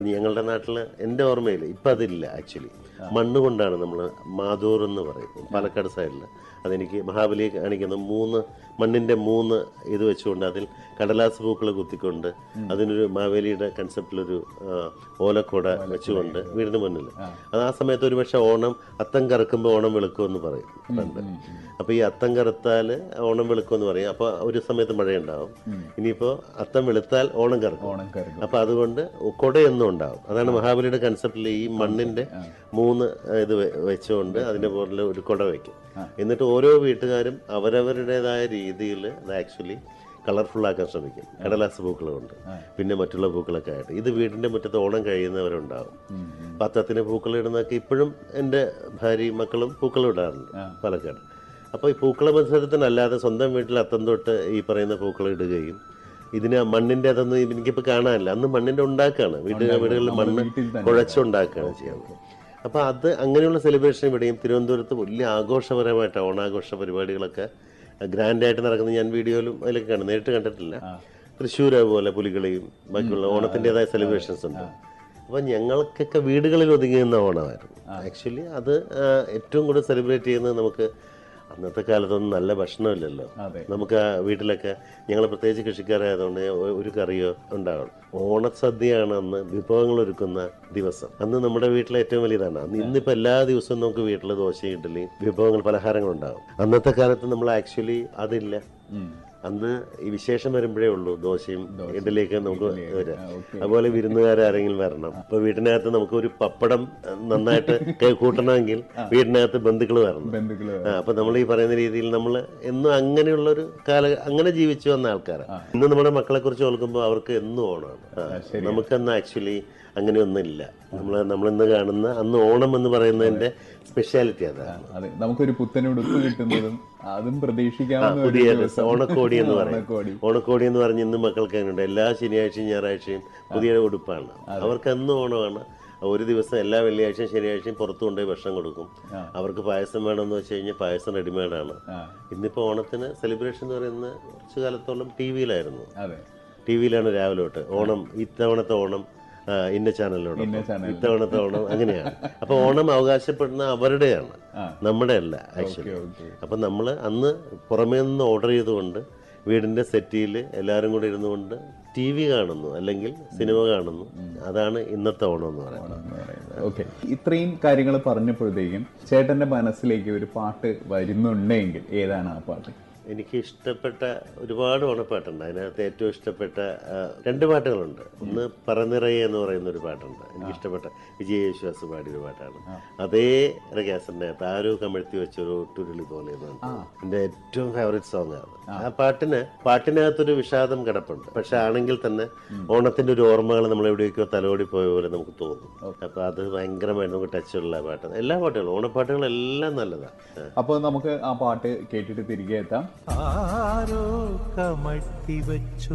ഞങ്ങളുടെ നാട്ടിൽ എൻ്റെ ഓർമ്മയിൽ ഇപ്പം അതില്ല ആക്ച്വലി മണ്ണ് കൊണ്ടാണ് നമ്മൾ മാതൂർ എന്ന് പറയും പാലക്കാട് സൈഡിൽ അതെനിക്ക് മഹാബലി കാണിക്കുന്ന മൂന്ന് മണ്ണിൻ്റെ മൂന്ന് ഇത് വെച്ചുകൊണ്ട് അതിൽ കടലാസ് പൂക്കൾ കുത്തിക്കൊണ്ട് അതിനൊരു മാവേലിയുടെ കൺസെപ്റ്റിലൊരു ആ, ഓലക്കുട വെച്ചുകൊണ്ട് വീടിന് മുന്നിൽ അത് ആ സമയത്ത് ഒരുപക്ഷെ ഓണം അത്തം കറക്കുമ്പോൾ ഓണം വെളുക്കുമെന്ന് പറയും പണ്ട് അപ്പോൾ ഈ അത്തം കറുത്താൽ ഓണം വെളുക്കുമെന്ന് പറയും അപ്പോൾ ഒരു സമയത്ത് മഴയുണ്ടാവും ഇനിയിപ്പോൾ അത്തം വെളുത്താൽ ഓണം കറക്കും ഓണം കരുതും അപ്പൊ അതുകൊണ്ട് കുടയൊന്നും ഉണ്ടാവും അതാണ് മഹാബലിയുടെ കൺസെപ്റ്റിൽ ഈ മണ്ണിന്റെ മൂന്ന് ഇത് വെ- വെച്ചുകൊണ്ട് അതിന്റെ പുറകിൽ ഒരു കുട വെക്കും എന്നിട്ട് ഓരോ വീട്ടുകാരും അവരവരുടേതായ രീതിയിൽ അത് ആക്ച്വലി കളർഫുൾ ആക്കാൻ ശ്രമിക്കും കടലാസ് പൂക്കൾ കൊണ്ട് പിന്നെ മറ്റുള്ള പൂക്കളൊക്കെ ആയിട്ട് ഇത് വീടിന്റെ മുറ്റത്ത് ഓണം കഴിയുന്നവരുണ്ടാവും പത്തത്തിന് പൂക്കൾ ഇടുന്നതൊക്കെ ഇപ്പോഴും എൻ്റെ ഭാര്യയും മക്കളും പൂക്കൾ ഇടാറുണ്ട് പാലക്കാട് അപ്പോൾ ഈ പൂക്കള മത്സരത്തിനല്ലാതെ സ്വന്തം വീട്ടിൽ അത്തം തൊട്ട് ഈ പറയുന്ന പൂക്കൾ ഇടുകയും ഇതിന് മണ്ണിന്റെ അതൊന്നും എനിക്കിപ്പോൾ കാണാനില്ല അന്ന് മണ്ണിന്റെ ഉണ്ടാക്കുകയാണ് വീട്ടിൽ വീടുകളിൽ മണ്ണ് കുഴച്ചുണ്ടാക്കുകയാണ് ചെയ്യുന്നത് അപ്പോൾ അത് അങ്ങനെയുള്ള സെലിബ്രേഷൻ ഇവിടെയും തിരുവനന്തപുരത്ത് വലിയ ആഘോഷപരമായിട്ട് ഓണാഘോഷ പരിപാടികളൊക്കെ ഗ്രാൻഡായിട്ട് നടക്കുന്നത് ഞാൻ വീഡിയോയിലും അതിലൊക്കെ കാണും നേരിട്ട് കണ്ടിട്ടില്ല തൃശ്ശൂർ അതുപോലെ പുലികളിയും ബാക്കിയുള്ള ഓണത്തിൻ്റെതായ സെലിബ്രേഷൻസ് ഉണ്ട് അപ്പോൾ ഞങ്ങൾക്കൊക്കെ വീടുകളിൽ ഒതുങ്ങുന്ന ഓണമായിരുന്നു ആക്ച്വലി അത് ആ, ഏറ്റവും കൂടുതൽ സെലിബ്രേറ്റ് ചെയ്യുന്നത് നമുക്ക് അന്നത്തെ കാലത്തൊന്നും നല്ല ഭക്ഷണമില്ലല്ലോ അതെ. നമുക്ക് ആ വീട്ടിലൊക്കെ ഞങ്ങൾ പ്രത്യേകിച്ച് കൃഷിക്കാരായതുകൊണ്ട് ഒ- ഒരു കറിയോ ഉണ്ടാവും ഓണസദ്യയാണ് അന്ന് വിഭവങ്ങൾ ഒരുക്കുന്ന ദിവസം അന്ന് നമ്മുടെ വീട്ടിലെ ഏറ്റവും വലിയതാണ് അന്ന് ഇന്നിപ്പോൾ എല്ലാ ദിവസവും നമുക്ക് വീട്ടിൽ ദോശയും ഇഡ്ഡലിയും വിഭവങ്ങൾ പലഹാരങ്ങൾ ഉണ്ടാവും അന്നത്തെ കാലത്ത് നമ്മൾ ആക്ച്വലി അതില്ല അന്ന് ഈ വിശേഷം വരുമ്പോഴേ ഉള്ളൂ ദോശയും ഇഡ്ഡലിയൊക്കെ നമുക്ക് വരാം അതുപോലെ വിരുന്നുകാർ ആരെങ്കിലും വരണം ഇപ്പൊ വീട്ടിനകത്ത് നമുക്ക് ഒരു പപ്പടം അഹ്, നന്നായിട്ട് കൈ കൂട്ടണമെങ്കിൽ വീടിനകത്ത് ബന്ധുക്കൾ വരണം ബന്ധുക്കള് ആ, അപ്പൊ നമ്മൾ ഈ പറയുന്ന രീതിയിൽ നമ്മൾ എന്നും അങ്ങനെയുള്ള ഒരു കാല അങ്ങനെ ജീവിച്ചു വന്ന ആൾക്കാരാണ് ഇന്ന് നമ്മുടെ മക്കളെ കുറിച്ച് ഓർക്കുമ്പോൾ അവർക്ക് എന്നും ഓണമാണ് ആ, നമുക്കന്ന് ആക്ച്വലി അങ്ങനെയൊന്നുമില്ല നമ്മൾ നമ്മളിന്ന് കാണുന്ന അന്ന് ഓണം എന്ന് പറയുന്നതിന്റെ സ്പെഷ്യാലിറ്റി അതാണ് അതെ നമുക്കൊരു പുത്തൻ ഉടുപ്പ് കിട്ടുന്നതും അതും പ്രതീക്ഷിക്കാവുന്ന ഒരു പുതിയ ദിവസം. ഓണക്കോടി എന്ന് പറയും ഓണക്കോടി. ഓണക്കോടി എന്ന് പറഞ്ഞ് ഇന്ന് മക്കൾക്ക് അങ്ങനെയുണ്ട് എല്ലാ ശനിയാഴ്ചയും ഞായറാഴ്ചയും പുതിയ ഉടുപ്പാണ് അവർക്ക് അന്ന് ഓണമാണ് ഒരു ദിവസം എല്ലാ വെള്ളിയാഴ്ചയും ശനിയാഴ്ചയും പുറത്തു കൊണ്ടുപോയി ഭക്ഷണം കൊടുക്കും അവർക്ക് പായസം വേണമെന്ന് വെച്ച് കഴിഞ്ഞാൽ പായസം റെഡിമെയ്ഡാണ് ആ, ഇന്നിപ്പോൾ ഓണത്തിന് സെലിബ്രേഷൻ എന്ന് പറയുന്നത് കുറച്ച് കാലത്തോളം ടി വിയിലായിരുന്നു അതെ ടി വിയിലാണ് രാവിലെ തൊട്ട് ഓണം ഇത്തവണത്തെ ഓണം ആ, ഇന്ന ചാനലിലോട്ട് ഇന്ന ചാനലിൽ. ഇത്തവണത്തെ ഓണം അങ്ങനെയാണ് അപ്പോൾ ഓണം അവകാശപ്പെടുന്ന അവരുടെയാണ് ആ. നമ്മുടെ അല്ല ആക്ച്വലി ഓക്കെ അപ്പം നമ്മൾ അന്ന് പുറമേ നിന്ന് ഓർഡർ ചെയ്തുകൊണ്ട് വീടിൻ്റെ സെറ്റിയിൽ എല്ലാവരും കൂടെ ഇരുന്നുകൊണ്ട് ടി വി കാണുന്നു അല്ലെങ്കിൽ സിനിമ കാണുന്നു അതാണ് ഇന്നത്തെ ഓണം എന്ന് പറയുന്നത് ഓക്കെ ഇത്രയും കാര്യങ്ങൾ പറഞ്ഞപ്പോഴത്തേക്കും ചേട്ടന്റെ മനസ്സിലേക്ക് ഒരു പാട്ട് വരുന്നുണ്ടെങ്കിൽ ഏതാണ് ആ പാട്ട് എനിക്ക് ഇഷ്ടപ്പെട്ട ഒരുപാട് ഓണപ്പാട്ടുണ്ട് അതിനകത്ത് ഏറ്റവും ഇഷ്ടപ്പെട്ട ആ, രണ്ട് പാട്ടുകളുണ്ട് ഒന്ന് പറനിറയെ എന്ന് പറയുന്ന ഒരു പാട്ടുണ്ട് എനിക്ക് ഇഷ്ടപ്പെട്ട വിജയ യേശുദാസ് പാടിയൊരു പാട്ടാണ് അതേ റഗ്യാസിനകത്ത് ആരോ കമഴ്ത്തി വെച്ചൊരു ഒട്ടുരുളി പോലെ എന്ന് പറഞ്ഞിട്ട് എൻ്റെ ഏറ്റവും ഫേവറേറ്റ് സോങ് ആണ് ആ പാട്ടിന് പാട്ടിനകത്തൊരു വിഷാദം കിടപ്പുണ്ട് പക്ഷെ ആണെങ്കിൽ തന്നെ ഓണത്തിന്റെ ഒരു ഓർമ്മകൾ നമ്മൾ എവിടെയൊക്കെയോ തലോടി പോയ പോലെ നമുക്ക് തോന്നും അപ്പൊ അത് ഭയങ്കരമായിട്ട് നമുക്ക് ടച്ചുള്ള പാട്ടാണ് എല്ലാ പാട്ടുകളും ഓണപ്പാട്ടുകളും എല്ലാം നല്ലതാണ് അപ്പോൾ നമുക്ക് ആ പാട്ട് കേട്ടിട്ട് തിരികെ എത്താം ആരോ കമഴ്ത്തി വെച്ചു